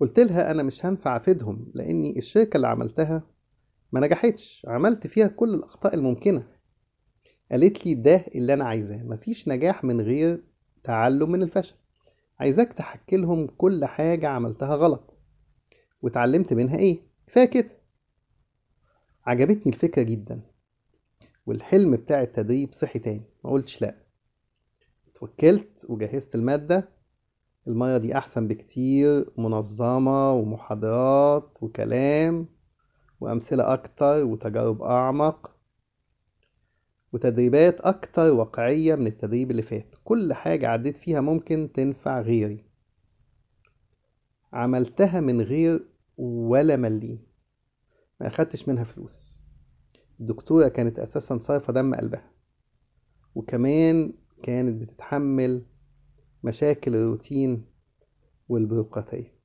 قلت لها أنا مش هنفع أفيدهم لأني الشركة اللي عملتها ما نجحتش عملت فيها كل الأخطاء الممكنة قالت لي ده اللي أنا عايزاه مفيش نجاح من غير تعلم من الفشل عايزاك تحكي لهم كل حاجة عملتها غلط واتعلمت منها ايه كفاية كده عجبتني الفكرة جدا والحلم بتاع التدريب صحي تاني ما قلتش لا اتوكلت وجهزت المادة المرة دي أحسن بكتير منظمة ومحاضرات وكلام وأمثلة أكتر وتجارب أعمق وتدريبات أكتر واقعية من التدريب اللي فات كل حاجة عديت فيها ممكن تنفع غيري عملتها من غير ولا مليم ما أخدتش منها فلوس الدكتورة كانت أساسا صارفة دم قلبها وكمان كانت بتتحمل مشاكل الروتين والبيروقراطية